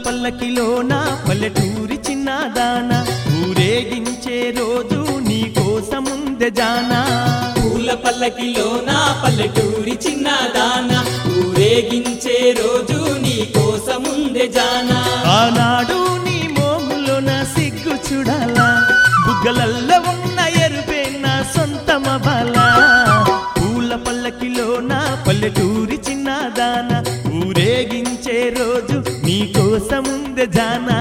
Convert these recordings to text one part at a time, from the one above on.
పల్లకిలోన పల్లెటూరి చిన్నదాన ఊరేగించే రోజు నీ కోసముందె జానా పూల పల్లకిలోన పల్లెటూరి చిన్నదాన ఊరేగించే రోజు నీ కోసముందే జానా ఆనాడు నీ మోములోన సిగ్గు చూడాలా బుగ్గలల్లో ఉన్న ఎరుపే నా సొంతమ బల పూల పల్లకిలోన పల్లెటూరి చిన్నదాన ఊరేగించే రోజు నీ కోసముందె జానా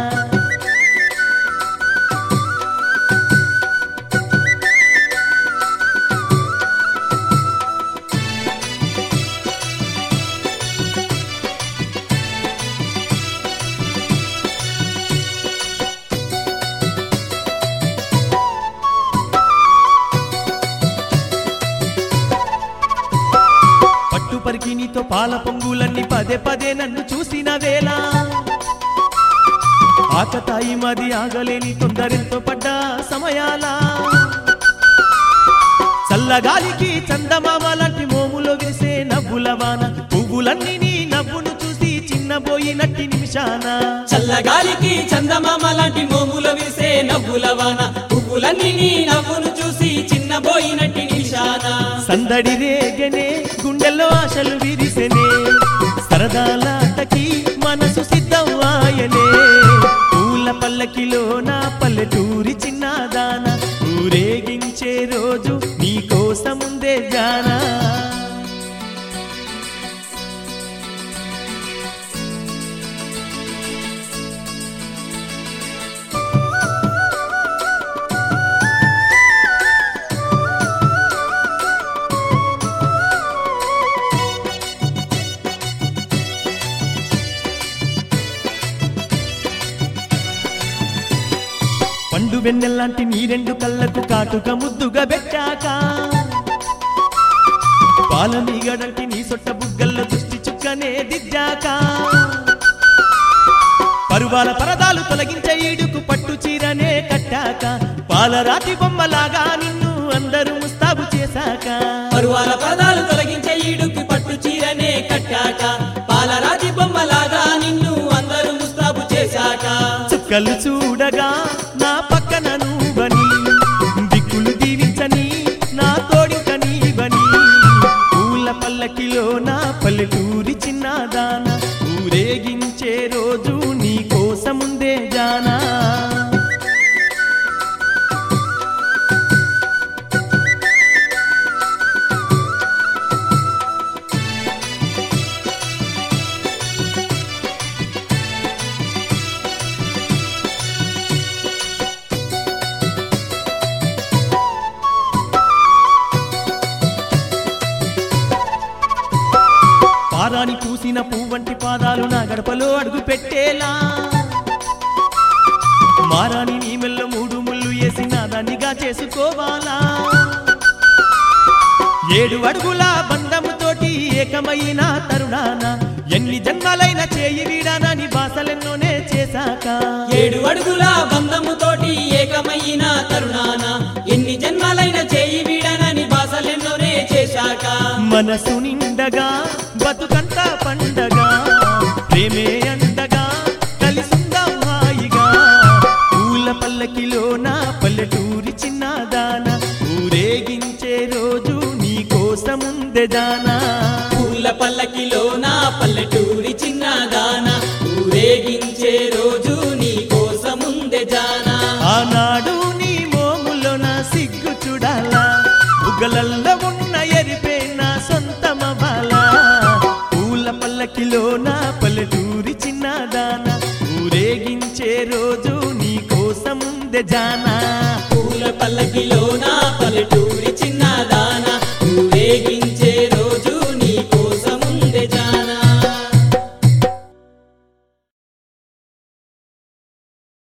పట్టు పరికినితో పాల పొంగులన్నీ పదే పదే నన్ను చూసిన వేళ ఆకతాయి మది ఆగలేని తొందరెంతో పడ్డ సమయాల చల్లగాలికి చందమామ లాంటి మోములో విరిసే నవ్వుల వాన పువ్వులన్నీ నీ నవ్వును చూసి చిన్నబోయినట్టి నిమిషాన చల్లగాలికి చందమామ లాంటి మోముల విసే నవ్వుల వాన పువ్వులన్నీ నీ నవ్వును చూసి చిన్నబోయినట్టి నిషాన సందడి రేగనే గుండెల్లో ఆశలు విరిసెనే సరదాలాటకి మనసు సిద్ధం ఆయనే పూల పల్లకిలోన పల్లెటూరి చిన్నదాన ఊరేగించే రోజు నీ కోసముందే జానా పండు వెన్నెల్లాంటి నీ రెండు కళ్ళకు కాటుక ముద్దుగా పెట్టాక పాల మీగడంటి నీ సొట్ట బుగ్గల్లో దృష్టి చుక్కనే దిద్దాక పరువాల పరదాలు తొలగించే ఈడుకు పట్టు చీరనే కట్టాక పాలరాతి బొమ్మలాగా నిన్ను అందరూ ముస్తాబు చేశాక పరువాల పదాలు తొలగించే ఈడుకి పట్టు చీరనే కట్టాక పాలరాతి బొమ్మలాగా నిన్ను అందరూ ముస్తాబు చేశాక చుక్కలు చూడగా నా పక్కన నువ్వని దిక్కులు దీవించని నా తోడిక నీవని పూల పల్లకిలో నా పల్లెటూరి చిన్నదాన ఊరేగించే రోజు నీ కోసముందే జానా పారాని పూసిన పువ్వంటి పాదాలు నా గడపలో అడుగు పెట్టేలా మారాని నీ మెల్ల మూడు ముళ్ళు వేసి నా దాన్నిగా చేసుకోవాలా ఏడు అడుగుల బంధముతోటి ఏకమైన తరుణాన ఎన్ని జన్మలైన చేయి వీడానని బాసలెన్నోనే చేశాక ఏడు అడుగుల బంధముతోటి ఏకమైన తరుణాన ఎన్ని జన్మాలైన చేయి వీడనని బాసలెన్నోనే చేశాక మనసు నిండగా బతుకంతా పండగా ప్రేమే అండగా కలిసుందాం హాయిగా పూల పల్లకిలో నా పల్లెటూరి చిన్నదాన ఊరేగించే రోజు నీ కోసముందే జానా పూల పల్లకిలో నా పల్లెటూరి చిన్నదాన ఊరేగించే రోజు నీ కోసముందే జానా ఆనాడు నీ మోములో నా సిగ్గు చూడాలా బుగ్గలల్లో ఉన్న ఎరిపే నా సొంతమ బాల పూల పల్లకిలో నా పల్లెటూరి చిన్నదాన ఊరేగించే రోజు నీ కోసముందే జానా పూల పల్లకిలో నా పల్లెటూరి